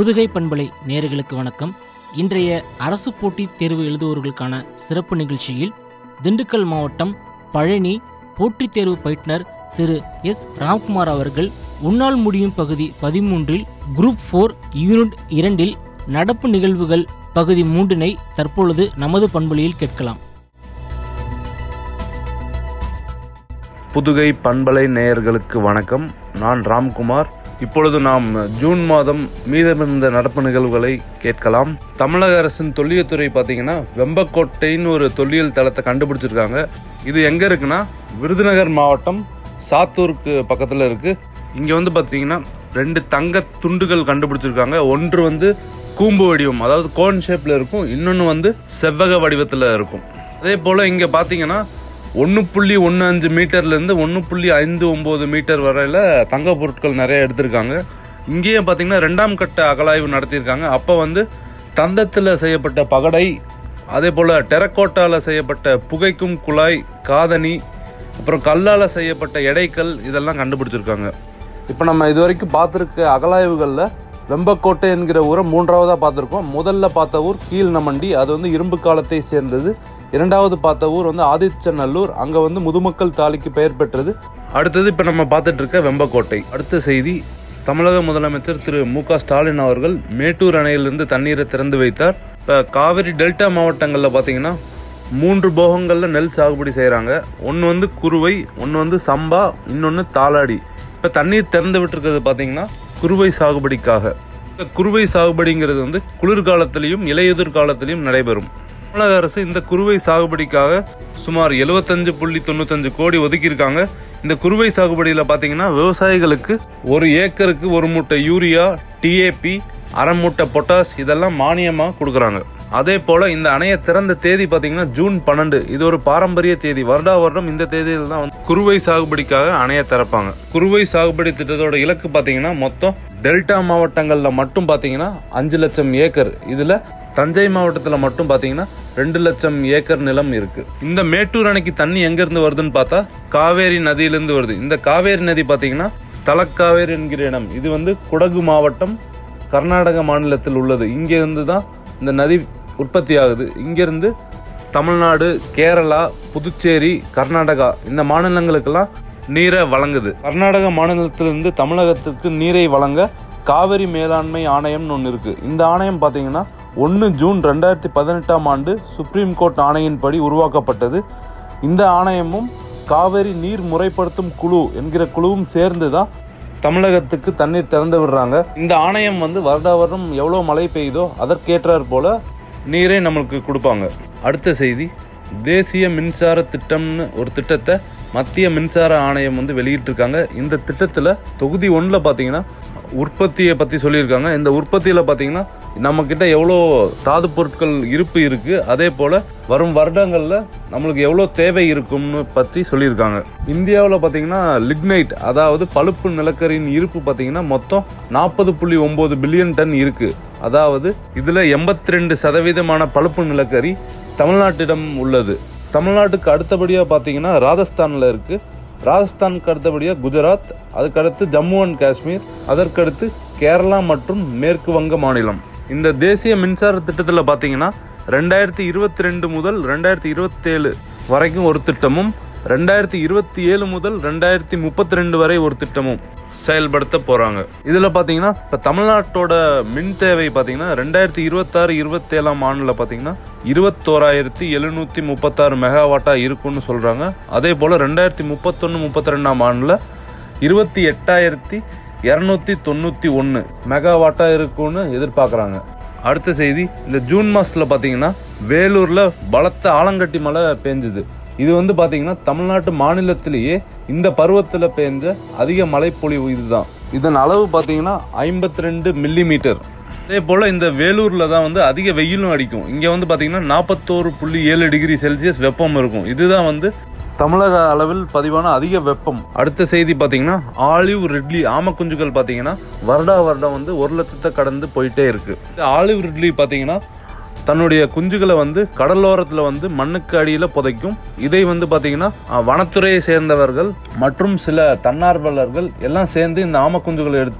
புதுகை பண்பலை நேயர்களுக்கு வணக்கம் இன்றைய அரசு போட்டித் தேர்வு எழுதுவோர்களுக்கான சிறப்பு நிகழ்ச்சியில் திண்டுக்கல் மாவட்டம் பழனி போட்டித் தேர்வு பயிற்றுனர் திரு எஸ் ராம்குமார் அவர்கள் உன்னால் முடியும் பகுதி பதிமூன்றில் குரூப் ஃபோர் யூனிட் இரண்டில் நடப்பு நிகழ்வுகள் பகுதி மூன்றினை தற்பொழுது நமது பண்பொழியில் கேட்கலாம் புதுகை பண்பலை நேயர்களுக்கு வணக்கம் நான் ராம்குமார் இப்பொழுது நாம் ஜூன் மாதம் மீதமிருந்த நடப்பு நிகழ்வுகளை கேட்கலாம் தமிழக அரசின் தொல்லியத்துறை பார்த்தீங்கன்னா வெம்பக்கோட்டைன்னு ஒரு தொல்லியல் தளத்தை கண்டுபிடிச்சிருக்காங்க இது எங்கே இருக்குன்னா விருதுநகர் மாவட்டம் சாத்தூருக்கு பக்கத்தில் இருக்குது இங்கே வந்து பார்த்தீங்கன்னா ரெண்டு தங்க துண்டுகள் கண்டுபிடிச்சிருக்காங்க ஒன்று வந்து கூம்பு வடிவம் அதாவது கோன் ஷேப்பில் இருக்கும் இன்னொன்று வந்து செவ்வக வடிவத்தில் இருக்கும் அதே போல் இங்கே பார்த்தீங்கன்னா ஒன்று புள்ளி ஒன்று அஞ்சு மீட்டர்லேருந்து ஒன்று புள்ளி ஐந்து ஒம்பது மீட்டர் வரையில் தங்க பொருட்கள் நிறைய எடுத்திருக்காங்க இங்கேயும் பார்த்தீங்கன்னா ரெண்டாம் கட்ட அகலாய்வு நடத்தியிருக்காங்க அப்போ வந்து தந்தத்தில் செய்யப்பட்ட பகடை அதே போல் டெரக்கோட்டாவில் செய்யப்பட்ட புகைக்கும் குழாய் காதணி அப்புறம் கல்லால் செய்யப்பட்ட எடைக்கல் இதெல்லாம் கண்டுபிடிச்சிருக்காங்க இப்போ நம்ம இது வரைக்கும் பார்த்துருக்க அகலாய்வுகளில் வெம்பக்கோட்டை என்கிற ஊரை மூன்றாவதாக பார்த்துருக்கோம் முதல்ல பார்த்த ஊர் கீழ்நமண்டி அது வந்து இரும்பு காலத்தை சேர்ந்தது இரண்டாவது பார்த்த ஊர் வந்து ஆதிச்சநல்லூர் அங்கே வந்து முதுமக்கள் தாலிக்கு பெயர் பெற்றது அடுத்தது இப்போ நம்ம பார்த்துட்டு இருக்க வெம்பக்கோட்டை அடுத்த செய்தி தமிழக முதலமைச்சர் திரு மு க ஸ்டாலின் அவர்கள் மேட்டூர் அணையிலிருந்து தண்ணீரை திறந்து வைத்தார் இப்போ காவிரி டெல்டா மாவட்டங்களில் பார்த்தீங்கன்னா மூன்று போகங்களில் நெல் சாகுபடி செய்கிறாங்க ஒன்று வந்து குருவை ஒன்று வந்து சம்பா இன்னொன்று தாளாடி இப்போ தண்ணீர் திறந்து விட்டுருக்கிறது பார்த்தீங்கன்னா குருவை சாகுபடிக்காக இந்த குருவை சாகுபடிங்கிறது வந்து குளிர்காலத்திலையும் இலையுதிர் காலத்திலையும் நடைபெறும் தமிழக அரசு இந்த குருவை சாகுபடிக்காக சுமார் எழுபத்தஞ்சு புள்ளி தொண்ணூத்தஞ்சு கோடி ஒதுக்கியிருக்காங்க இந்த குருவை சாகுபடியில் பார்த்தீங்கன்னா விவசாயிகளுக்கு ஒரு ஏக்கருக்கு ஒரு மூட்டை யூரியா டிஏபி அரை மூட்டை பொட்டாஸ் இதெல்லாம் மானியமாக கொடுக்குறாங்க அதே போல் இந்த அணையை திறந்த தேதி பார்த்தீங்கன்னா ஜூன் பன்னெண்டு இது ஒரு பாரம்பரிய தேதி வருடா வருடம் இந்த தேதியில் தான் வந்து குருவை சாகுபடிக்காக அணையை திறப்பாங்க குருவை சாகுபடி திட்டத்தோட இலக்கு பார்த்தீங்கன்னா மொத்தம் டெல்டா மாவட்டங்களில் மட்டும் பார்த்தீங்கன்னா அஞ்சு லட்சம் ஏக்கர் இதில் தஞ்சை மாவட்டத்தில் மட்டும் பார்த்தீங்கன்னா ரெண்டு லட்சம் ஏக்கர் நிலம் இருக்கு இந்த மேட்டூர் அணைக்கு தண்ணி எங்கேருந்து வருதுன்னு பார்த்தா காவேரி நதியிலிருந்து வருது இந்த காவேரி நதி பார்த்தீங்கன்னா தலக்காவேரி என்கிற இடம் இது வந்து குடகு மாவட்டம் கர்நாடக மாநிலத்தில் உள்ளது இங்கிருந்து தான் இந்த நதி உற்பத்தி ஆகுது இங்கிருந்து தமிழ்நாடு கேரளா புதுச்சேரி கர்நாடகா இந்த மாநிலங்களுக்கெல்லாம் நீரை வழங்குது கர்நாடக மாநிலத்திலிருந்து தமிழகத்திற்கு நீரை வழங்க காவிரி மேலாண்மை ஆணையம்னு ஒன்று இருக்கு இந்த ஆணையம் பார்த்தீங்கன்னா ஒன்று ஜூன் ரெண்டாயிரத்தி பதினெட்டாம் ஆண்டு சுப்ரீம் கோர்ட் ஆணையின்படி உருவாக்கப்பட்டது இந்த ஆணையமும் காவிரி நீர் முறைப்படுத்தும் குழு என்கிற குழுவும் சேர்ந்து தான் தமிழகத்துக்கு தண்ணீர் திறந்து விடுறாங்க இந்த ஆணையம் வந்து வருடா வருடம் எவ்வளோ மழை பெய்யுதோ அதற்கேற்றாற் போல நீரை நம்மளுக்கு கொடுப்பாங்க அடுத்த செய்தி தேசிய மின்சார திட்டம்னு ஒரு திட்டத்தை மத்திய மின்சார ஆணையம் வந்து வெளியிட்டிருக்காங்க இந்த திட்டத்தில் தொகுதி ஒன்றில் பார்த்தீங்கன்னா உற்பத்தியை பற்றி சொல்லியிருக்காங்க இந்த உற்பத்தியில் பார்த்தீங்கன்னா நம்மக்கிட்ட எவ்வளோ தாது பொருட்கள் இருப்பு இருக்குது அதே போல் வரும் வருடங்களில் நம்மளுக்கு எவ்வளோ தேவை இருக்கும்னு பற்றி சொல்லியிருக்காங்க இந்தியாவில் பார்த்தீங்கன்னா லிக்னைட் அதாவது பழுப்பு நிலக்கரியின் இருப்பு பார்த்தீங்கன்னா மொத்தம் நாற்பது புள்ளி ஒம்பது பில்லியன் டன் இருக்குது அதாவது இதில் எண்பத்தி ரெண்டு சதவீதமான பழுப்பு நிலக்கரி தமிழ்நாட்டிடம் உள்ளது தமிழ்நாட்டுக்கு அடுத்தபடியாக பார்த்தீங்கன்னா ராஜஸ்தானில் இருக்குது ராஜஸ்தானுக்கு அடுத்தபடியாக குஜராத் அதுக்கடுத்து ஜம்மு அண்ட் காஷ்மீர் அதற்கடுத்து கேரளா மற்றும் மேற்கு வங்க மாநிலம் இந்த தேசிய மின்சார திட்டத்தில் பார்த்தீங்கன்னா ரெண்டாயிரத்தி இருபத்தி ரெண்டு முதல் ரெண்டாயிரத்தி இருபத்தேழு வரைக்கும் ஒரு திட்டமும் ரெண்டாயிரத்தி இருபத்தி ஏழு முதல் ரெண்டாயிரத்தி முப்பத்தி ரெண்டு வரை ஒரு திட்டமும் செயல்படுத்த போகிறாங்க இதில் பார்த்தீங்கன்னா இப்போ தமிழ்நாட்டோட மின் தேவை பார்த்தீங்கன்னா ரெண்டாயிரத்தி இருபத்தாறு இருபத்தேழாம் ஆண்டில் பார்த்தீங்கன்னா இருபத்தோராயிரத்தி எழுநூற்றி முப்பத்தாறு மெகாவாட்டாக இருக்கும்னு சொல்கிறாங்க அதே போல் ரெண்டாயிரத்தி முப்பத்தொன்று முப்பத்தி ரெண்டாம் ஆண்டில் இருபத்தி எட்டாயிரத்தி இரநூத்தி தொண்ணூற்றி ஒன்று மெகாவாட்டாக இருக்கும்னு எதிர்பார்க்குறாங்க அடுத்த செய்தி இந்த ஜூன் மாதத்தில் பார்த்தீங்கன்னா வேலூரில் பலத்த ஆலங்கட்டி மழை பெஞ்சுது இது வந்து பார்த்தீங்கன்னா தமிழ்நாட்டு மாநிலத்திலேயே இந்த பருவத்தில் பெஞ்ச அதிக மழைப்பொழிவு இதுதான் இதன் அளவு பார்த்தீங்கன்னா ஐம்பத்தி ரெண்டு மில்லி மீட்டர் அதே போல் இந்த வேலூரில் தான் வந்து அதிக வெயிலும் அடிக்கும் இங்கே வந்து பார்த்தீங்கன்னா நாற்பத்தோரு புள்ளி ஏழு டிகிரி செல்சியஸ் வெப்பம் இருக்கும் இதுதான் வந்து தமிழக அளவில் பதிவான அதிக வெப்பம் அடுத்த செய்தி பார்த்தீங்கன்னா ஆலிவ் ரிட்லி ஆமக்குஞ்சுகள் பார்த்தீங்கன்னா வருடா வருடம் வந்து ஒரு லட்சத்தை கடந்து போயிட்டே இருக்கு இந்த ஆலிவ் ரிட்லி பார்த்தீங்கன்னா தன்னுடைய குஞ்சுகளை வந்து கடலோரத்தில் வந்து மண்ணுக்கு அடியில் புதைக்கும் இதை வந்து பார்த்தீங்கன்னா அஹ், வனத்துறையை சேர்ந்தவர்கள் மற்றும் சில தன்னார்வலர்கள் எல்லாம் சேர்ந்து இந்த ஆமக்குஞ்சுகளை எடுத்து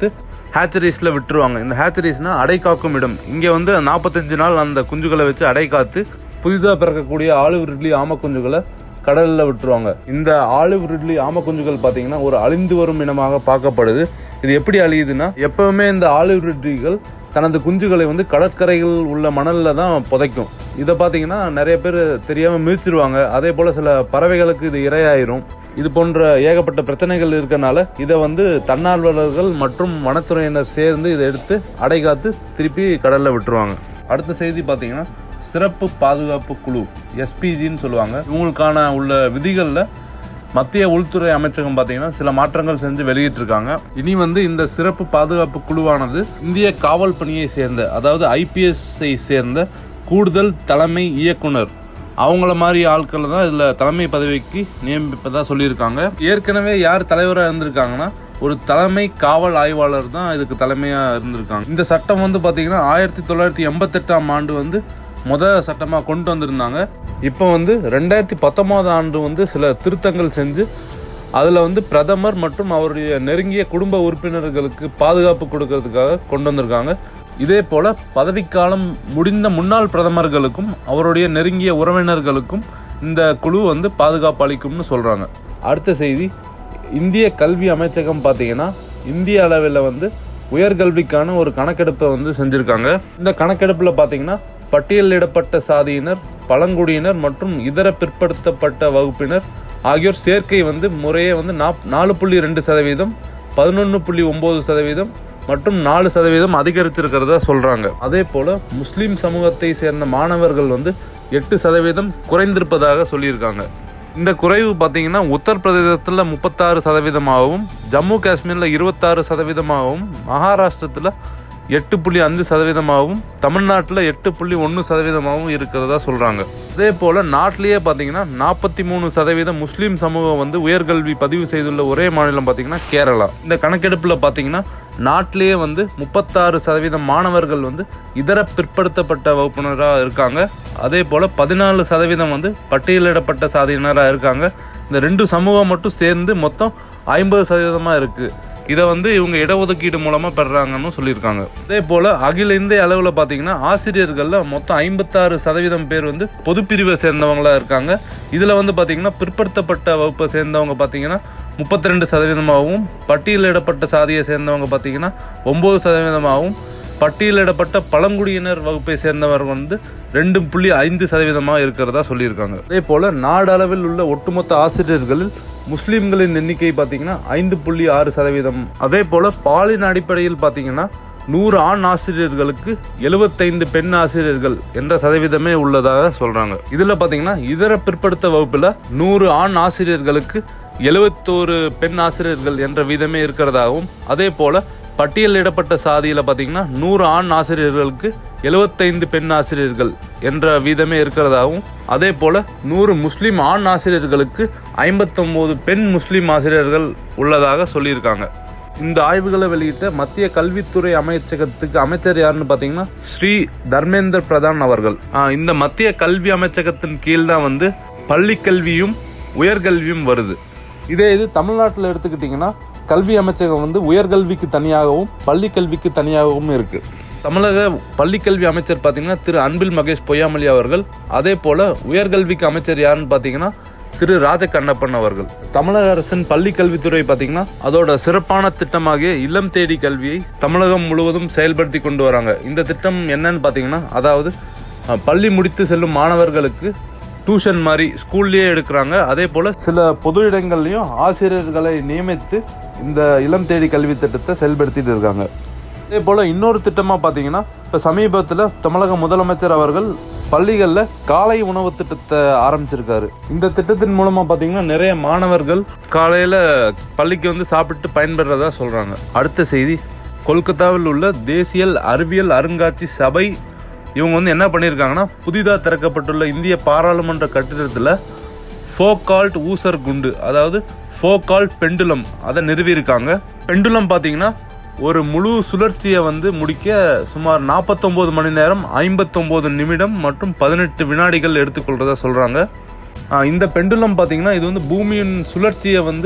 ஹேச்சரிஸில் விட்டுருவாங்க இந்த ஹேச்சரிஸ்னால் அடை காக்கும் இடம் இங்கே வந்து நாற்பத்தஞ்சு நாள் அந்த குஞ்சுகளை வச்சு அடை காத்து புதிதாக பிறக்கக்கூடிய ஆலிவ் ரிட்லி ஆம குஞ்சுகளை கடலில் விட்டுருவாங்க இந்த ஆலிவ் ரிட்லி ஆம குஞ்சுகள் பார்த்தீங்கன்னா ஒரு அழிந்து வரும் இனமாக பார்க்கப்படுது இது எப்படி அழியுதுன்னா எப்பவுமே இந்த ஆலிவ் ரிட்லிகள் தனது குஞ்சுகளை வந்து கடற்கரைகள் உள்ள மணலில் தான் புதைக்கும் இதை பார்த்தீங்கன்னா நிறைய பேர் தெரியாமல் மிதிச்சிருவாங்க அதே போல் சில பறவைகளுக்கு இது இரையாயிரும் இது போன்ற ஏகப்பட்ட பிரச்சனைகள் இருக்கனால இதை வந்து தன்னார்வலர்கள் மற்றும் வனத்துறையினர் சேர்ந்து இதை எடுத்து அடை காத்து திருப்பி கடலில் விட்டுருவாங்க அடுத்த செய்தி பார்த்தீங்கன்னா சிறப்பு பாதுகாப்பு குழு எஸ்பிஜின்னு சொல்லுவாங்க இவங்களுக்கான உள்ள விதிகளில் மத்திய உள்துறை அமைச்சகம் பார்த்தீங்கன்னா சில மாற்றங்கள் செஞ்சு வெளியிட்டிருக்காங்க இனி வந்து இந்த சிறப்பு பாதுகாப்பு குழுவானது இந்திய காவல் பணியை சேர்ந்த அதாவது ஐபிஎஸ்ஐ சேர்ந்த கூடுதல் தலைமை இயக்குனர் அவங்கள மாதிரி ஆட்களை தான் இதில் தலைமை பதவிக்கு நியமிப்பதாக சொல்லியிருக்காங்க ஏற்கனவே யார் தலைவராக இருந்திருக்காங்கன்னா ஒரு தலைமை காவல் ஆய்வாளர் தான் இதுக்கு தலைமையாக இருந்திருக்காங்க இந்த சட்டம் வந்து பார்த்தீங்கன்னா ஆயிரத்தி தொள்ளாயிரத்தி எண்பத்தெட்டாம் ஆண்டு வந்து முத சட்டமாக கொண்டு வந்திருந்தாங்க இப்போ வந்து ரெண்டாயிரத்தி பத்தொம்போது ஆண்டு வந்து சில திருத்தங்கள் செஞ்சு அதில் வந்து பிரதமர் மற்றும் அவருடைய நெருங்கிய குடும்ப உறுப்பினர்களுக்கு பாதுகாப்பு கொடுக்கறதுக்காக கொண்டு வந்திருக்காங்க இதே போல பதவிக்காலம் முடிந்த முன்னாள் பிரதமர்களுக்கும் அவருடைய நெருங்கிய உறவினர்களுக்கும் இந்த குழு வந்து பாதுகாப்பு அளிக்கும்னு சொல்கிறாங்க அடுத்த செய்தி இந்திய கல்வி அமைச்சகம் பார்த்தீங்கன்னா இந்திய அளவில் வந்து உயர்கல்விக்கான ஒரு கணக்கெடுப்பை வந்து செஞ்சுருக்காங்க இந்த கணக்கெடுப்பில் பார்த்தீங்கன்னா பட்டியலிடப்பட்ட சாதியினர் பழங்குடியினர் மற்றும் இதர பிற்படுத்தப்பட்ட வகுப்பினர் ஆகியோர் சேர்க்கை வந்து முறையே வந்து நாப் நாலு புள்ளி ரெண்டு சதவீதம் பதினொன்று புள்ளி ஒம்பது சதவீதம் மற்றும் நாலு சதவீதம் அதிகரிச்சிருக்கிறதா சொல்கிறாங்க அதே போல் முஸ்லீம் சமூகத்தை சேர்ந்த மாணவர்கள் வந்து எட்டு சதவீதம் குறைந்திருப்பதாக சொல்லியிருக்காங்க இந்த குறைவு பார்த்தீங்கன்னா உத்தரப்பிரதேசத்தில் முப்பத்தாறு சதவீதமாகவும் ஜம்மு காஷ்மீரில் இருபத்தாறு சதவீதமாகவும் மகாராஷ்டிரத்தில் எட்டு புள்ளி அஞ்சு சதவீதமாகவும் தமிழ்நாட்டில் எட்டு புள்ளி ஒன்று சதவீதமாகவும் இருக்கிறதா சொல்கிறாங்க அதே போல் நாட்டிலேயே பார்த்தீங்கன்னா நாற்பத்தி மூணு சதவீதம் முஸ்லீம் சமூகம் வந்து உயர்கல்வி பதிவு செய்துள்ள ஒரே மாநிலம் பார்த்தீங்கன்னா கேரளா இந்த கணக்கெடுப்பில் பார்த்தீங்கன்னா நாட்டிலேயே வந்து முப்பத்தாறு சதவீதம் மாணவர்கள் வந்து இதர பிற்படுத்தப்பட்ட வகுப்பினராக இருக்காங்க அதே போல் பதினாலு சதவீதம் வந்து பட்டியலிடப்பட்ட சாதியினராக இருக்காங்க இந்த ரெண்டு சமூகம் மட்டும் சேர்ந்து மொத்தம் ஐம்பது சதவீதமாக இருக்குது இதை வந்து இவங்க இடஒதுக்கீடு மூலமாக பெறுறாங்கன்னு சொல்லியிருக்காங்க அதே போல் அகில இந்திய அளவில் பார்த்தீங்கன்னா ஆசிரியர்களில் மொத்தம் ஐம்பத்தாறு சதவீதம் பேர் வந்து பொதுப்பிரிவை சேர்ந்தவங்களா இருக்காங்க இதில் வந்து பார்த்தீங்கன்னா பிற்படுத்தப்பட்ட வகுப்பை சேர்ந்தவங்க பார்த்தீங்கன்னா முப்பத்தி ரெண்டு சதவீதமாகவும் பட்டியலிடப்பட்ட சாதியை சேர்ந்தவங்க பார்த்தீங்கன்னா ஒம்பது சதவீதமாகவும் பட்டியலிடப்பட்ட பழங்குடியினர் வகுப்பை சேர்ந்தவர்கள் வந்து ரெண்டு புள்ளி ஐந்து சதவீதமாக இருக்கிறதா சொல்லியிருக்காங்க அதே போல் நாடளவில் உள்ள ஒட்டுமொத்த ஆசிரியர்களில் முஸ்லீம்களின் எண்ணிக்கை பார்த்தீங்கன்னா ஐந்து புள்ளி ஆறு சதவீதம் அதே போல் பாலின அடிப்படையில் பார்த்தீங்கன்னா நூறு ஆண் ஆசிரியர்களுக்கு எழுபத்தைந்து பெண் ஆசிரியர்கள் என்ற சதவீதமே உள்ளதாக சொல்றாங்க இதுல பாத்தீங்கன்னா இதர பிற்படுத்த வகுப்புல நூறு ஆண் ஆசிரியர்களுக்கு எழுபத்தோரு பெண் ஆசிரியர்கள் என்ற வீதமே இருக்கிறதாகவும் அதே போல பட்டியலிடப்பட்ட சாதியில் பார்த்தீங்கன்னா நூறு ஆண் ஆசிரியர்களுக்கு எழுபத்தைந்து பெண் ஆசிரியர்கள் என்ற வீதமே இருக்கிறதாகவும் அதே போல் நூறு முஸ்லீம் ஆண் ஆசிரியர்களுக்கு ஐம்பத்தொம்போது பெண் முஸ்லீம் ஆசிரியர்கள் உள்ளதாக சொல்லியிருக்காங்க இந்த ஆய்வுகளை வெளியிட்ட மத்திய கல்வித்துறை அமைச்சகத்துக்கு அமைச்சர் யாருன்னு பார்த்தீங்கன்னா ஸ்ரீ தர்மேந்திர பிரதான் அவர்கள் ஆஹ் இந்த மத்திய கல்வி அமைச்சகத்தின் கீழ் தான் வந்து பள்ளி கல்வியும் உயர்கல்வியும் வருது இதே இது தமிழ்நாட்டில் எடுத்துக்கிட்டிங்கன்னா கல்வி அமைச்சகம் வந்து உயர்கல்விக்கு தனியாகவும் பள்ளி கல்விக்கு தனியாகவும் இருக்கு தமிழக பள்ளிக்கல்வி அமைச்சர் பார்த்தீங்கன்னா திரு அன்பில் மகேஷ் பொய்யாமொழி அவர்கள் அதே போல உயர்கல்விக்கு அமைச்சர் யாருன்னு பார்த்தீங்கன்னா திரு ராஜகண்ணப்பன் அவர்கள் தமிழக அரசின் பள்ளி கல்வித்துறை பார்த்தீங்கன்னா அதோட சிறப்பான திட்டமாகிய இல்லம் தேடி கல்வியை தமிழகம் முழுவதும் செயல்படுத்தி கொண்டு வராங்க இந்த திட்டம் என்னன்னு பார்த்தீங்கன்னா அதாவது அஹ், பள்ளி முடித்து செல்லும் மாணவர்களுக்கு டியூஷன் மாதிரி ஸ்கூல்லேயே எடுக்கிறாங்க அதே போல் சில பொது இடங்கள்லையும் ஆசிரியர்களை நியமித்து இந்த இளம் தேடி கல்வி திட்டத்தை செயல்படுத்திட்டு இருக்காங்க அதே போல் இன்னொரு திட்டமாக பார்த்தீங்கன்னா இப்போ சமீபத்தில் தமிழக முதலமைச்சர் அவர்கள் பள்ளிகளில் காலை உணவு திட்டத்தை ஆரம்பிச்சிருக்காரு இந்த திட்டத்தின் மூலமாக பார்த்தீங்கன்னா நிறைய மாணவர்கள் காலையில் பள்ளிக்கு வந்து சாப்பிட்டு பயன்பெறதா சொல்கிறாங்க அடுத்த செய்தி கொல்கத்தாவில் உள்ள தேசிய அறிவியல் அருங்காட்சி சபை இவங்க வந்து என்ன பண்ணியிருக்காங்கன்னா புதிதாக திறக்கப்பட்டுள்ள இந்திய பாராளுமன்ற கட்டிடத்தில் ஃபோகால்ட் ஊசர் குண்டு அதாவது ஃபோகால்ட் பெண்டுலம் அதை நிறுவியிருக்காங்க பெண்டுலம் பார்த்தீங்கன்னா ஒரு முழு சுழற்சியை வந்து முடிக்க சுமார் நாற்பத்தொம்போது மணி நேரம் ஐம்பத்தொம்போது நிமிடம் மற்றும் பதினெட்டு வினாடிகள் எடுத்துக்கொள்றதா சொல்கிறாங்க இந்த பெண்டுலம் பார்த்தீங்கன்னா இது வந்து பூமியின் சுழற்சியை வந்து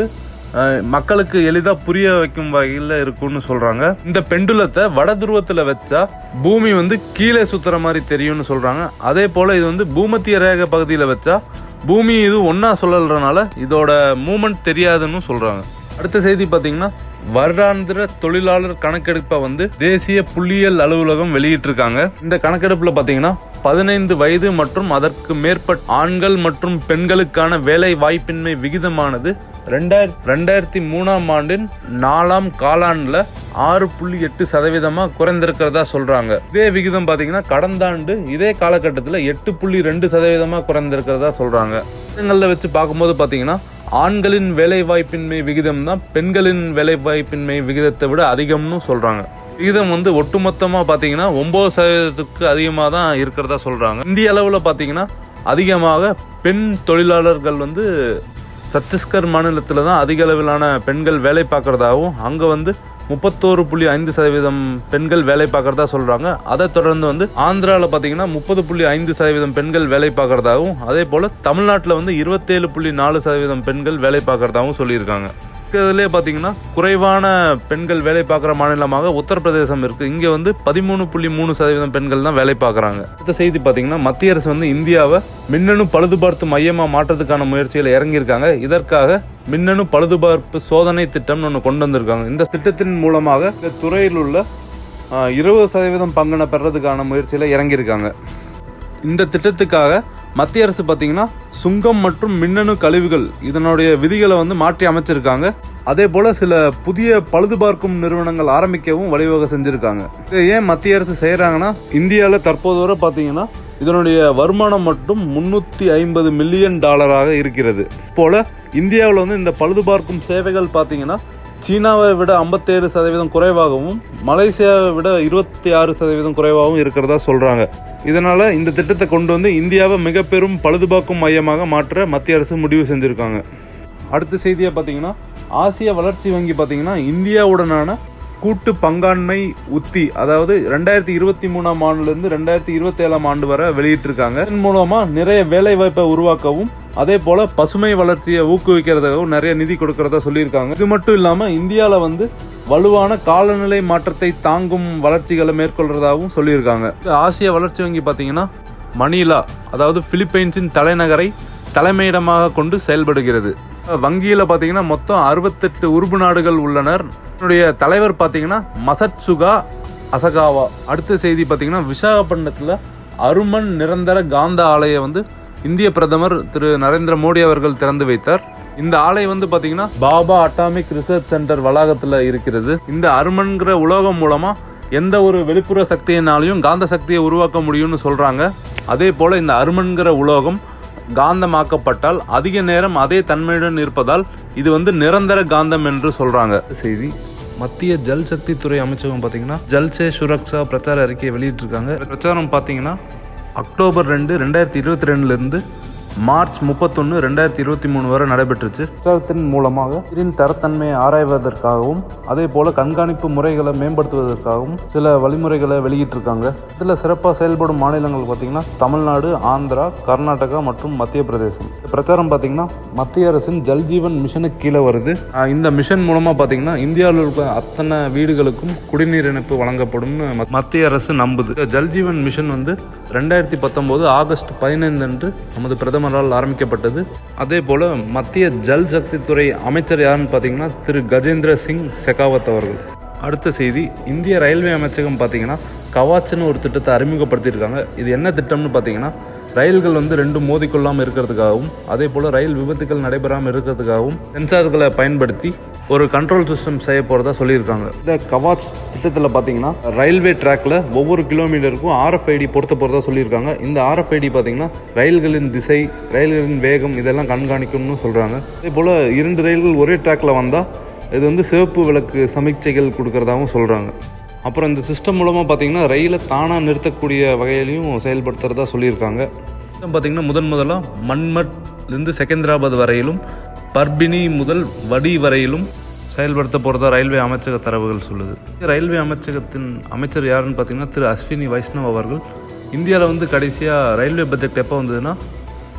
அஹ், மக்களுக்கு எளிதாக புரிய வைக்கும் வகையில் இருக்கும்னு சொல்கிறாங்க இந்த பெண்டுலத்தை வட துருவத்தில் வச்சா பூமி வந்து கீழே சுற்றுற மாதிரி தெரியும்னு சொல்கிறாங்க அதே போல் இது வந்து பூமத்திய ரேகை பகுதியில் வச்சா பூமி இது ஒன்றா சொல்லறதுனால இதோட மூமெண்ட் தெரியாதுன்னு சொல்கிறாங்க அடுத்த செய்தி பார்த்தீங்கன்னா வருடாந்திர தொழிலாளர் கணக்கெடுப்பை வந்து தேசிய புள்ளியியல் அலுவலகம் வெளியிட்டிருக்காங்க இந்த கணக்கெடுப்பில் பார்த்தீங்கன்னா பதினைந்து வயது மற்றும் அதற்கு மேற்பட்ட ஆண்கள் மற்றும் பெண்களுக்கான வேலை வாய்ப்பின்மை விகிதமானது ரெண்டாயிரத்தி ரெண்டாயிரத்தி மூணாம் ஆண்டின் நாலாம் காலாண்டில் ஆறு புள்ளி எட்டு சதவீதமாக குறைந்திருக்கிறதா சொல்கிறாங்க இதே விகிதம் பார்த்தீங்கன்னா கடந்த ஆண்டு இதே காலகட்டத்தில் எட்டு புள்ளி ரெண்டு சதவீதமாக குறைந்திருக்கிறதா சொல்கிறாங்க இடங்களில் வச்சு பார்க்கும்போது பார்த்தீங்கன்னா ஆண்களின் வேலைவாய்ப்பின்மை விகிதம் தான் பெண்களின் வேலைவாய்ப்பின்மை விகிதத்தை விட அதிகம்னு சொல்றாங்க விகிதம் வந்து ஒட்டுமொத்தமாக பார்த்தீங்கன்னா ஒம்பது சதவீதத்துக்கு அதிகமாக தான் இருக்கிறதா சொல்றாங்க இந்திய அளவில் பார்த்தீங்கன்னா அதிகமாக பெண் தொழிலாளர்கள் வந்து சத்தீஸ்கர் மாநிலத்தில் தான் அதிக அளவிலான பெண்கள் வேலை பார்க்குறதாகவும் அங்கே வந்து முப்பத்தோரு புள்ளி ஐந்து சதவீதம் பெண்கள் வேலை பார்க்குறதா சொல்கிறாங்க அதை தொடர்ந்து வந்து ஆந்திராவில் பார்த்தீங்கன்னா முப்பது புள்ளி ஐந்து சதவீதம் பெண்கள் வேலை பார்க்குறதாகவும் அதே போல் தமிழ்நாட்டில் வந்து இருபத்தேழு புள்ளி நாலு சதவீதம் பெண்கள் வேலை பார்க்குறதாகவும் சொல்லியிருக்காங்க இருக்கிறதுலே பார்த்தீங்கன்னா குறைவான பெண்கள் வேலை பார்க்குற மாநிலமாக உத்தரப்பிரதேசம் இருக்குது இங்கே வந்து பதிமூணு புள்ளி மூணு சதவீதம் பெண்கள் தான் வேலை பார்க்குறாங்க அடுத்த செய்தி பார்த்தீங்கன்னா மத்திய அரசு வந்து இந்தியாவை மின்னணு பழுதுபார்த்து மையமாக மாற்றத்துக்கான முயற்சியில் இறங்கியிருக்காங்க இதற்காக மின்னணு பழுதுபார்ப்பு சோதனை திட்டம்னு ஒன்று கொண்டு வந்திருக்காங்க இந்த திட்டத்தின் மூலமாக இந்த துறையில் உள்ள ஆஹ், இருபது சதவீதம் பங்கினை பெறதுக்கான முயற்சியில் இறங்கியிருக்காங்க இந்த திட்டத்துக்காக மத்திய அரசு பார்த்தீங்கன்னா சுங்கம் மற்றும் மின்னணு கழிவுகள் இதனுடைய விதிகளை வந்து மாற்றி அமைச்சிருக்காங்க அதே போல சில புதிய பழுது பார்க்கும் நிறுவனங்கள் ஆரம்பிக்கவும் வழிவகை செஞ்சிருக்காங்க இதை ஏன் மத்திய அரசு செய்கிறாங்கன்னா இந்தியாவில் தற்போது வரை பார்த்தீங்கன்னா இதனுடைய வருமானம் மட்டும் முன்னூற்றி ஐம்பது மில்லியன் டாலராக இருக்கிறது போல இந்தியாவில் வந்து இந்த பழுது பார்க்கும் சேவைகள் பார்த்தீங்கன்னா சீனாவை விட ஐம்பத்தேழு சதவீதம் குறைவாகவும் மலேசியாவை விட இருபத்தி ஆறு சதவீதம் குறைவாகவும் இருக்கிறதா சொல்கிறாங்க இதனால் இந்த திட்டத்தை கொண்டு வந்து இந்தியாவை மிக பெரும் பழுதுபார்க்கும் மையமாக மாற்ற மத்திய அரசு முடிவு செஞ்சுருக்காங்க அடுத்த செய்தியை பார்த்தீங்கன்னா ஆசிய வளர்ச்சி வங்கி பார்த்தீங்கன்னா இந்தியாவுடனான கூட்டு பங்காண்மை உத்தி அதாவது ரெண்டாயிரத்தி இருபத்தி மூணாம் ஆண்டுலேருந்து ரெண்டாயிரத்தி இருபத்தேழாம் ஆண்டு வரை வெளியிட்டிருக்காங்க இதன் மூலமாக நிறைய வேலை வாய்ப்பை உருவாக்கவும் அதே போல் பசுமை வளர்ச்சியை ஊக்குவிக்கிறதுக்காகவும் நிறைய நிதி கொடுக்கறதா சொல்லியிருக்காங்க இது மட்டும் இல்லாமல் இந்தியாவில் வந்து வலுவான காலநிலை மாற்றத்தை தாங்கும் வளர்ச்சிகளை மேற்கொள்றதாகவும் சொல்லியிருக்காங்க இந்த ஆசிய வளர்ச்சி வங்கி பார்த்தீங்கன்னா மணிலா அதாவது பிலிப்பைன்ஸின் தலைநகரை தலைமையிடமாக கொண்டு செயல்படுகிறது வங்கியில் பார்த்தீங்கன்னா மொத்தம் அறுபத்தெட்டு உறுப்பு நாடுகள் உள்ளனர் என்னுடைய தலைவர் பார்த்தீங்கன்னா மசட்சுகா அசகாவா அடுத்த செய்தி பார்த்தீங்கன்னா விசாகப்பட்டினத்தில் அருமன் நிரந்தர காந்த ஆலையை வந்து இந்திய பிரதமர் திரு நரேந்திர மோடி அவர்கள் திறந்து வைத்தார் இந்த ஆலை வந்து பார்த்தீங்கன்னா பாபா அட்டாமிக் ரிசர்ச் சென்டர் வளாகத்தில் இருக்கிறது இந்த அருமன்கிற உலோகம் மூலமாக எந்த ஒரு வெளிப்புற சக்தியினாலையும் காந்த சக்தியை உருவாக்க முடியும்னு சொல்கிறாங்க அதே போல் இந்த அருமன்கிற உலோகம் காந்தமாக்கப்பட்டால் அதிக நேரம் அதே தன்மையுடன் இருப்பதால் இது வந்து நிரந்தர காந்தம் என்று சொல்றாங்க செய்தி மத்திய ஜல் சக்தி துறை அமைச்சகம் பார்த்தீங்கன்னா ஜல்சே சுரக்ஷா பிரச்சார அறிக்கையை வெளியிட்டிருக்காங்க பிரச்சாரம் பார்த்தீங்கன்னா அக்டோபர் ரெண்டு ரெண்டாயிரத்தி இருபத்தி ரெண்டுலேருந்து மார்ச் முப்பத்தொன்று ரெண்டாயிரத்தி இருபத்தி மூணு வரை நடைபெற்றுச்சு பிரச்சாரத்தின் மூலமாக நீரின் தரத்தன்மையை ஆராய்வதற்காகவும் அதே போல கண்காணிப்பு முறைகளை மேம்படுத்துவதற்காகவும் சில வழிமுறைகளை வெளியிட்டிருக்காங்க இதில் சிறப்பாக செயல்படும் மாநிலங்கள் பார்த்தீங்கன்னா தமிழ்நாடு ஆந்திரா கர்நாடகா மற்றும் மத்திய பிரதேசம் இந்த பிரச்சாரம் பார்த்தீங்கன்னா மத்திய அரசின் ஜல் ஜீவன் மிஷனுக்கு கீழே வருது ஆஹ் இந்த மிஷன் மூலமாக பார்த்தீங்கன்னா இந்தியாவில் இருக்க அத்தனை வீடுகளுக்கும் குடிநீர் இணைப்பு வழங்கப்படும்னு மத்- மத்திய அரசு நம்புது இந்த ஜல் ஜீவன் மிஷன் வந்து ரெண்டாயிரத்தி பத்தொம்போது ஆகஸ்ட் பதினைந்து அன்று நமது பிரதமரால் ஆரம்பிக்கப்பட்டது அதே போல மத்திய ஜல் சக்தி துறை அமைச்சர் யாருன்னு பார்த்தீங்கன்னா திரு கஜேந்திர சிங் செகாவத் அவர்கள் அடுத்த செய்தி இந்திய ரயில்வே அமைச்சகம் பார்த்தீங்கன்னா கவாச்னு ஒரு திட்டத்தை அறிமுகப்படுத்தியிருக்காங்க இது என்ன திட்டம்னு பார்த்தீங்கன்னா ரயில்கள் வந்து ரெண்டும் மோதிக்கொள்ளாமல் இருக்கிறதுக்காகவும் அதே போல் ரயில் விபத்துகள் நடைபெறாமல் இருக்கிறதுக்காகவும் சென்சார்களை பயன்படுத்தி ஒரு கண்ட்ரோல் சிஸ்டம் செய்ய போகிறதா சொல்லியிருக்காங்க இந்த கவாச் திட்டத்தில் பார்த்தீங்கன்னா ரயில்வே ட்ராக்ல ஒவ்வொரு கிலோமீட்டருக்கும் ஆர்எஃப்ஐடி பொருத்த போகிறதா சொல்லியிருக்காங்க இந்த ஆர்எஃப்ஐடி பார்த்தீங்கன்னா ரயில்களின் திசை ரயில்களின் வேகம் இதெல்லாம் கண்காணிக்கும்னு சொல்கிறாங்க அதே போல் இரண்டு ரயில்கள் ஒரே ட்ராக்ல வந்தால் இது வந்து சிவப்பு விளக்கு சமீட்சைகள் கொடுக்கறதாகவும் சொல்கிறாங்க அப்புறம் இந்த சிஸ்டம் மூலமாக பார்த்தீங்கன்னா ரயிலை தானாக நிறுத்தக்கூடிய வகையிலையும் செயல்படுத்துறதா சொல்லியிருக்காங்க சிஸ்டம் பார்த்தீங்கன்னா முதன் முதலாக மன்மட்லேருந்து செகந்திராபாத் வரையிலும் பர்பினி முதல் வடி வரையிலும் செயல்படுத்த போகிறதா ரயில்வே அமைச்சக தரவுகள் சொல்லுது ரயில்வே அமைச்சகத்தின் அமைச்சர் யாருன்னு பார்த்தீங்கன்னா திரு அஸ்வினி வைஷ்ணவ் அவர்கள் இந்தியாவில் வந்து கடைசியாக ரயில்வே பட்ஜெட் எப்போ வந்ததுன்னா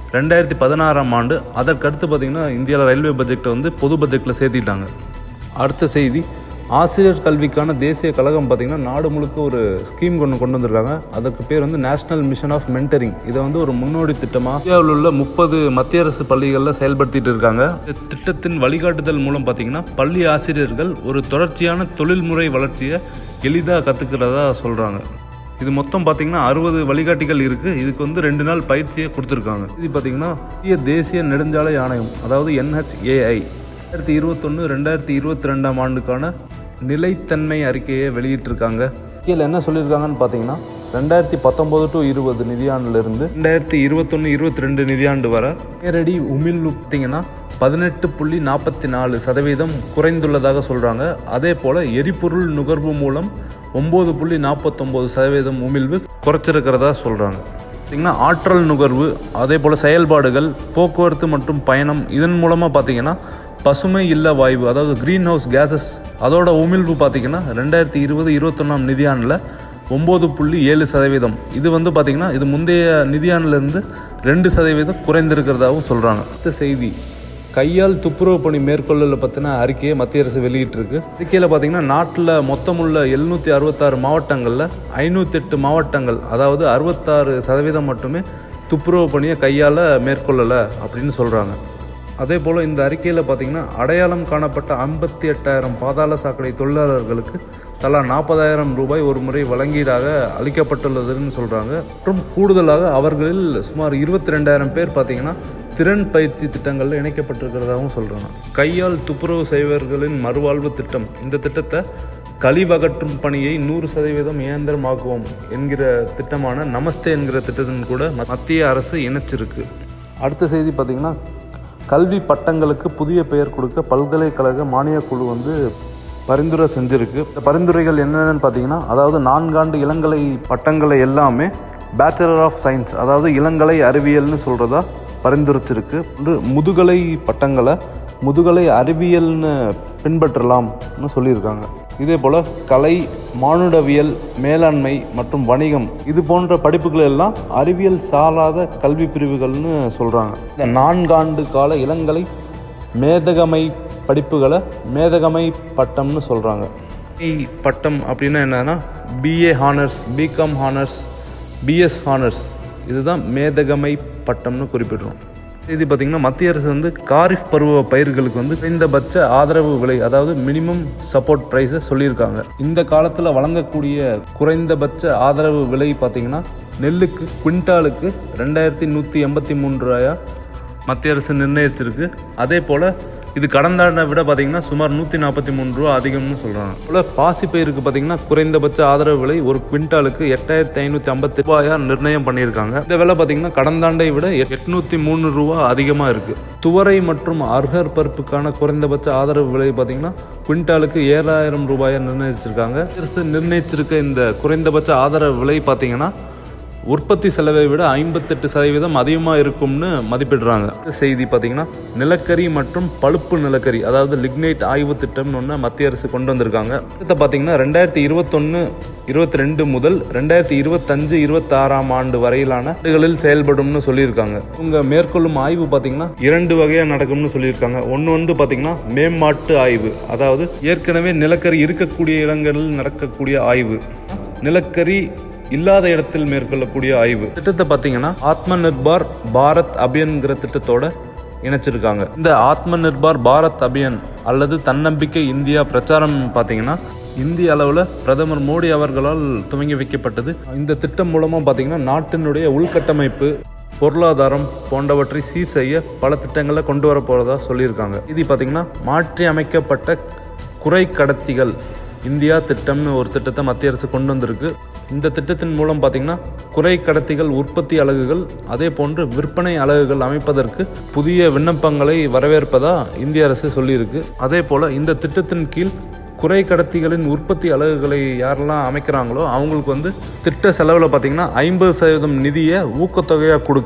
ரெண்டாயிரத்தி பதினாறாம் ஆண்டு அதற்கடுத்து பார்த்திங்கன்னா இந்தியாவில் ரயில்வே பட்ஜெட்டை வந்து பொது பட்ஜெட்டில் சேர்த்திட்டாங்க அடுத்த செய்தி ஆசிரியர் கல்விக்கான தேசிய கழகம் பார்த்திங்கன்னா நாடு முழுக்க ஒரு ஸ்கீம் கொண்டு கொண்டு வந்திருக்காங்க அதற்கு பேர் வந்து நேஷனல் மிஷன் ஆஃப் மென்டரிங் இதை வந்து ஒரு முன்னோடி திட்டமாக இந்தியாவில் உள்ள முப்பது மத்திய அரசு பள்ளிகளில் செயல்படுத்திட்டு இருக்காங்க இந்த திட்டத்தின் வழிகாட்டுதல் மூலம் பார்த்திங்கன்னா பள்ளி ஆசிரியர்கள் ஒரு தொடர்ச்சியான தொழில்முறை வளர்ச்சியை எளிதாக கற்றுக்கிறதா சொல்கிறாங்க இது மொத்தம் பார்த்தீங்கன்னா அறுபது வழிகாட்டிகள் இருக்குது இதுக்கு வந்து ரெண்டு நாள் பயிற்சியை கொடுத்துருக்காங்க இது பார்த்தீங்கன்னா இந்திய தேசிய நெடுஞ்சாலை ஆணையம் அதாவது என்ஹெச்ஏஐ ரெண்டாயிரத்தி இருபத்தொன்று ரெண்டாயிரத்தி இருபத்தி ரெண்டாம் ஆண்டுக்கான நிலைத்தன்மை அறிக்கையை வெளியிட்டிருக்காங்க கீழே என்ன சொல்லியிருக்காங்கன்னு பார்த்தீங்கன்னா ரெண்டாயிரத்தி பத்தொம்போது டு இருபது நிதியாண்டிலிருந்து ரெண்டாயிரத்தி இருபத்தொன்று இருபத்தி ரெண்டு நிதியாண்டு வரை நேரடி உமிழ்வு பார்த்தீங்கன்னா பதினெட்டு புள்ளி நாற்பத்தி நாலு சதவீதம் குறைந்துள்ளதாக சொல்கிறாங்க அதே போல் எரிபொருள் நுகர்வு மூலம் ஒம்பது புள்ளி நாற்பத்தொம்போது சதவீதம் உமிழ்வு குறைச்சிருக்கிறதா சொல்கிறாங்க பார்த்திங்கன்னா ஆற்றல் நுகர்வு அதே போல் செயல்பாடுகள் போக்குவரத்து மற்றும் பயணம் இதன் மூலமாக பார்த்தீங்கன்னா பசுமை இல்ல வாயு அதாவது க்ரீன் ஹவுஸ் கேஸஸ் அதோட உமிழ்வு பார்த்தீங்கன்னா ரெண்டாயிரத்தி இருபது இருபத்தொன்னாம் நிதியாண்டில் ஒம்பது புள்ளி ஏழு சதவீதம் இது வந்து பார்த்திங்கன்னா இது முந்தைய நிதியாண்டிலிருந்து ரெண்டு சதவீதம் குறைந்திருக்கிறதாகவும் சொல்கிறாங்க அடுத்த செய்தி கையால் துப்புரவு பணி மேற்கொள்ளல பற்றின அறிக்கையை மத்திய அரசு வெளியிட்டிருக்கு அறிக்கையில் பார்த்தீங்கன்னா நாட்டில் மொத்தமுள்ள எழுநூற்றி அறுபத்தாறு மாவட்டங்களில் ஐநூற்றெட்டு மாவட்டங்கள் அதாவது அறுபத்தாறு சதவீதம் மட்டுமே துப்புரவு பணியை கையால் மேற்கொள்ளலை அப்படின்னு சொல்கிறாங்க அதே போல் இந்த அறிக்கையில் பார்த்தீங்கன்னா அடையாளம் காணப்பட்ட ஐம்பத்தி எட்டாயிரம் பாதாள சாக்கடை தொழிலாளர்களுக்கு தலா நாற்பதாயிரம் ரூபாய் ஒரு முறை வழங்கீடாக அளிக்கப்பட்டுள்ளதுன்னு சொல்கிறாங்க மற்றும் கூடுதலாக அவர்களில் சுமார் இருபத்தி ரெண்டாயிரம் பேர் பார்த்தீங்கன்னா திறன் பயிற்சி திட்டங்களில் இணைக்கப்பட்டிருக்கிறதாகவும் சொல்கிறாங்க கையால் துப்புரவு செய்வர்களின் மறுவாழ்வு திட்டம் இந்த திட்டத்தை கழிவகற்றும் பணியை நூறு சதவீதம் இயந்திரமாக்குவோம் என்கிற திட்டமான நமஸ்தே என்கிற திட்டத்தின் கூட மத்திய அரசு இணைச்சிருக்கு அடுத்த செய்தி பார்த்திங்கன்னா கல்வி பட்டங்களுக்கு புதிய பெயர் கொடுக்க பல்கலைக்கழக மானியக் குழு வந்து பரிந்துரை செஞ்சுருக்கு இந்த பரிந்துரைகள் என்னென்னு பார்த்தீங்கன்னா அதாவது நான்காண்டு இளங்கலை பட்டங்களை எல்லாமே பேச்சுலர் ஆஃப் சயின்ஸ் அதாவது இளங்கலை அறிவியல்னு சொல்கிறதா பரிந்துரைச்சிருக்கு வந்து முதுகலை பட்டங்களை முதுகலை அறிவியல்னு பின்பற்றலாம்னு சொல்லியிருக்காங்க இதே போல் கலை மானுடவியல் மேலாண்மை மற்றும் வணிகம் இது போன்ற படிப்புகள் எல்லாம் அறிவியல் சாராத கல்வி பிரிவுகள்னு சொல்கிறாங்க இந்த நான்காண்டு கால இளங்கலை மேதகமை படிப்புகளை மேதகமை பட்டம்னு சொல்கிறாங்க பட்டம் அப்படின்னா என்னன்னா BA honours BCom honours BS honours இதுதான் மேதகமை பட்டம்னு குறிப்பிடுறோம் இது பார்த்திங்கன்னா மத்திய அரசு வந்து காரிஃப் பருவ பயிர்களுக்கு வந்து குறைந்தபட்ச ஆதரவு விலை அதாவது மினிமம் சப்போர்ட் ப்ரைஸை சொல்லியிருக்காங்க இந்த காலத்தில் வழங்கக்கூடிய குறைந்தபட்ச ஆதரவு விலை பார்த்திங்கன்னா நெல்லுக்கு குவிண்டாலுக்கு ரெண்டாயிரத்தி நூற்றி எண்பத்தி மூணு ரூபாயா மத்திய அரசு நிர்ணயிச்சிருக்கு அதே போல் இது கடந்த ஆண்டை விட பார்த்தீங்கன்னா சுமார் நூற்றி நாற்பத்தி மூணு ரூபா அதிகம்னு சொல்கிறாங்க போல் பாசிப்பயிருக்கு பார்த்தீங்கன்னா குறைந்தபட்ச ஆதரவு விலை ஒரு குவிண்டாலுக்கு எட்டாயிரத்தி ஐநூற்றி ஐம்பத்தி ரூபாயா நிர்ணயம் பண்ணியிருக்காங்க இந்த விலை பார்த்தீங்கன்னா கடந்த ஆண்டை விட எட்நூற்றி மூணு ரூபா அதிகமாக இருக்குது துவரை மற்றும் அர்ஹர் பருப்புக்கான குறைந்தபட்ச ஆதரவு விலை பார்த்தீங்கன்னா குவிண்டாலுக்கு ஏழாயிரம் ரூபாயை நிர்ணயிச்சிருக்காங்க அரசு நிர்ணயிச்சிருக்க இந்த குறைந்தபட்ச ஆதரவு விலை பார்த்தீங்கன்னா உற்பத்தி செலவை விட ஐம்பத்தெட்டு சதவீதம் அதிகமாக இருக்கும்னு மதிப்பிடுறாங்க இந்த செய்தி பார்த்தீங்கன்னா நிலக்கரி மற்றும் பழுப்பு நிலக்கரி அதாவது லிக்னைட் ஆய்வு திட்டம்னு ஒன்று மத்திய அரசு கொண்டு வந்திருக்காங்க இதை பார்த்தீங்கன்னா ரெண்டாயிரத்தி இருபத்தொன்று இருபத்தி ரெண்டு முதல் ரெண்டாயிரத்தி இருபத்தஞ்சு இருபத்தாறாம் ஆண்டு வரையிலான ஆண்டுகளில் செயல்படும்னு சொல்லியிருக்காங்க இவங்க மேற்கொள்ளும் ஆய்வு பார்த்தீங்கன்னா இரண்டு வகையாக நடக்கும்னு சொல்லியிருக்காங்க ஒன்று வந்து பார்த்தீங்கன்னா மேம்பாட்டு ஆய்வு அதாவது ஏற்கனவே நிலக்கரி இருக்கக்கூடிய இடங்களில் நடக்கக்கூடிய ஆய்வு நிலக்கரி இல்லாத இடத்தில் மேற்கொள்ளக்கூடிய ஆய்வு திட்டத்தை பார்த்தீங்கன்னா ஆத்ம நிர்பார் பாரத் அபியன்கிற திட்டத்தோட இணைச்சிருக்காங்க இந்த ஆத்ம நிர்பார் பாரத் அபியான் அல்லது தன்னம்பிக்கை இந்தியா பிரச்சாரம் பார்த்தீங்கன்னா இந்திய அளவில் பிரதமர் மோடி அவர்களால் துவங்கி வைக்கப்பட்டது இந்த திட்டம் மூலமாக பார்த்தீங்கன்னா நாட்டினுடைய உள்கட்டமைப்பு பொருளாதாரம் போன்றவற்றை சீர் செய்ய பல திட்டங்களை கொண்டு வர போகிறதா சொல்லியிருக்காங்க இது பார்த்தீங்கன்னா மாற்றி அமைக்கப்பட்ட குறை கடத்திகள் இந்தியா திட்டம்னு ஒரு திட்டத்தை மத்திய அரசு கொண்டு வந்திருக்கு இந்த திட்டத்தின் மூலம் பார்த்தீங்கன்னா குறை கடத்திகள் உற்பத்தி அலகுகள் அதே போன்று விற்பனை அலகுகள் அமைப்பதற்கு புதிய விண்ணப்பங்களை வரவேற்பதா இந்திய அரசு சொல்லியிருக்கு அதே போல் இந்த திட்டத்தின் கீழ் குறை கடத்திகளின் உற்பத்தி அலகுகளை யாரெல்லாம் அமைக்கிறாங்களோ அவங்களுக்கு வந்து திட்ட செலவில் பார்த்தீங்கன்னா ஐம்பது சதவீதம் நிதியை ஊக்கத்தொகையாக கொடுக்க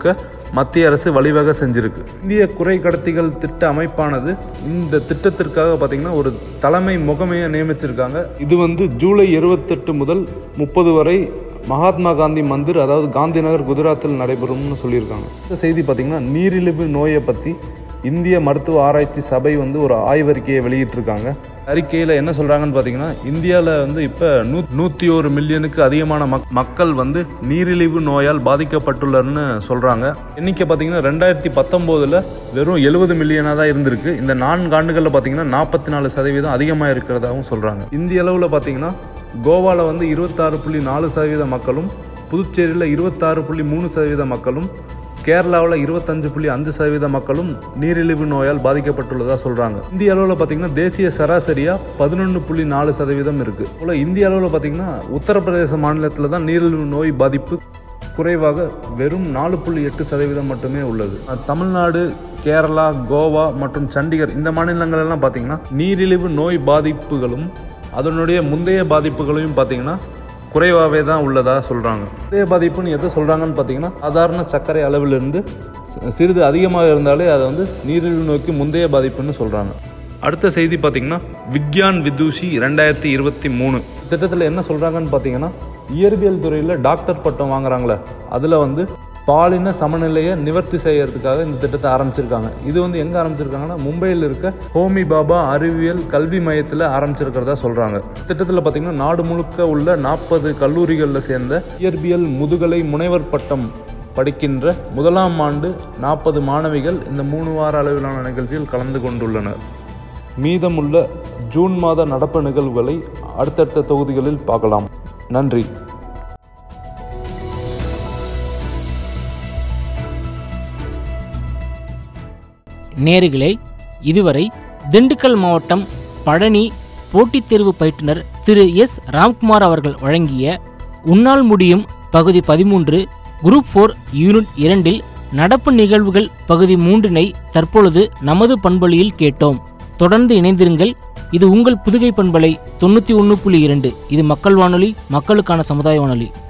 மத்திய அரசு வழிவகை செஞ்சிருக்கு இந்திய குறை கடத்திகள் திட்ட அமைப்பானது இந்த திட்டத்திற்காக பார்த்தீங்கன்னா ஒரு தலைமை முகமையை நியமிச்சிருக்காங்க இது வந்து ஜூலை இருபத்தெட்டு முதல் முப்பது வரை மகாத்மா காந்தி மந்திர் அதாவது காந்தி நகர் குஜராத்தில் நடைபெறும்னு சொல்லியிருக்காங்க இந்த செய்தி பார்த்தீங்கன்னா நீரிழிவு நோயை பற்றி இந்திய மருத்துவ ஆராய்ச்சி சபை வந்து ஒரு ஆய்வறிக்கையை வெளியிட்டிருக்காங்க அறிக்கையில் என்ன சொல்கிறாங்கன்னு பார்த்தீங்கன்னா இந்தியாவில் வந்து இப்போ நூ நூற்றி ஒரு மில்லியனுக்கு அதிகமான மக் மக்கள் வந்து நீரிழிவு நோயால் பாதிக்கப்பட்டுள்ளன்னு சொல்கிறாங்க எண்ணிக்கை பார்த்தீங்கன்னா ரெண்டாயிரத்தி பத்தொம்போதில் வெறும் எழுபது மில்லியனாக தான் இருந்திருக்கு இந்த நான்கு ஆண்டுகளில் பார்த்தீங்கன்னா நாற்பத்தி நாலு சதவீதம் அதிகமாக இருக்கிறதாகவும் சொல்கிறாங்க இந்திய அளவில் பார்த்தீங்கன்னா கோவாவில் வந்து இருபத்தாறு புள்ளி நாலு சதவீத மக்களும் புதுச்சேரியில் இருபத்தாறு புள்ளி மூணு சதவீத மக்களும் கேரளாவில் இருபத்தஞ்சு புள்ளி அஞ்சு சதவீத மக்களும் நீரிழிவு நோயால் பாதிக்கப்பட்டுள்ளதாக சொல்கிறாங்க இந்திய அளவில் பார்த்தீங்கன்னா தேசிய சராசரியாக பதினொன்று புள்ளி நாலு சதவீதம் இருக்குது போல் இந்திய அளவில் பார்த்தீங்கன்னா உத்தரப்பிரதேச மாநிலத்தில் தான் நீரிழிவு நோய் பாதிப்பு குறைவாக வெறும் நாலு புள்ளி எட்டு சதவீதம் மட்டுமே உள்ளது அஹ் தமிழ்நாடு கேரளா கோவா மற்றும் சண்டிகர் இந்த மாநிலங்கள் எல்லாம் பார்த்தீங்கன்னா நீரிழிவு நோய் பாதிப்புகளும் அதனுடைய முந்தைய பாதிப்புகளையும் பார்த்தீங்கன்னா குறைவாகவே தான் உள்ளதாக சொல்கிறாங்க முந்தைய பாதிப்புன்னு எதை சொல்கிறாங்கன்னு பார்த்தீங்கன்னா சாதாரண சர்க்கரை அளவிலிருந்து சி- சிறிது அதிகமாக இருந்தாலே அதை வந்து நீரிழிவு நோய்க்கு முந்தைய பாதிப்புன்னு சொல்கிறாங்க அடுத்த செய்தி பார்த்தீங்கன்னா விக்யான் விதூஷி ரெண்டாயிரத்தி இருபத்தி மூணு திட்டத்தில் என்ன சொல்கிறாங்கன்னு பார்த்தீங்கன்னா இயற்பியல் துறையில் டாக்டர் பட்டம் வாங்குறாங்களே அதில் வந்து பாலின சமநிலையை நிவர்த்தி செய்யறதுக்காக இந்த திட்டத்தை ஆரம்பிச்சிருக்காங்க இது வந்து எங்கே ஆரம்பிச்சிருக்காங்கன்னா மும்பையில் இருக்க ஹோமி பாபா அறிவியல் கல்வி மையத்தில் ஆரம்பிச்சிருக்கிறதா சொல்கிறாங்க திட்டத்தில் பார்த்தீங்கன்னா நாடு முழுக்க உள்ள நாற்பது கல்லூரிகளில் சேர்ந்த இயற்பியல் முதுகலை முனைவர் பட்டம் படிக்கின்ற முதலாம் ஆண்டு நாற்பது மாணவிகள் இந்த மூணு வார அளவிலான நிகழ்ச்சியில் கலந்து கொண்டுள்ளனர் மீதமுள்ள ஜூன் மாத நடப்பு நிகழ்வுகளை அடுத்தடுத்த தொகுதிகளில் பார்க்கலாம் நன்றி நேர்களே இதுவரை திண்டுக்கல் மாவட்டம் பழனி போட்டித் தேர்வு பயிற்றுனர் திரு எஸ் ராம்குமார் அவர்கள் வழங்கிய உன்னால் முடியும் பகுதி பதிமூன்று குரூப் ஃபோர் யூனிட் இரண்டில் நடப்பு நிகழ்வுகள் பகுதி மூன்றினை தற்பொழுது நமது பண்பொழியில் கேட்டோம் தொடர்ந்து இணைந்திருங்கள் இது உங்கள் புதுகை பண்பலை தொண்ணூற்றி ஒன்று புள்ளி இரண்டு இது மக்கள் வானொலி மக்களுக்கான சமுதாய வானொலி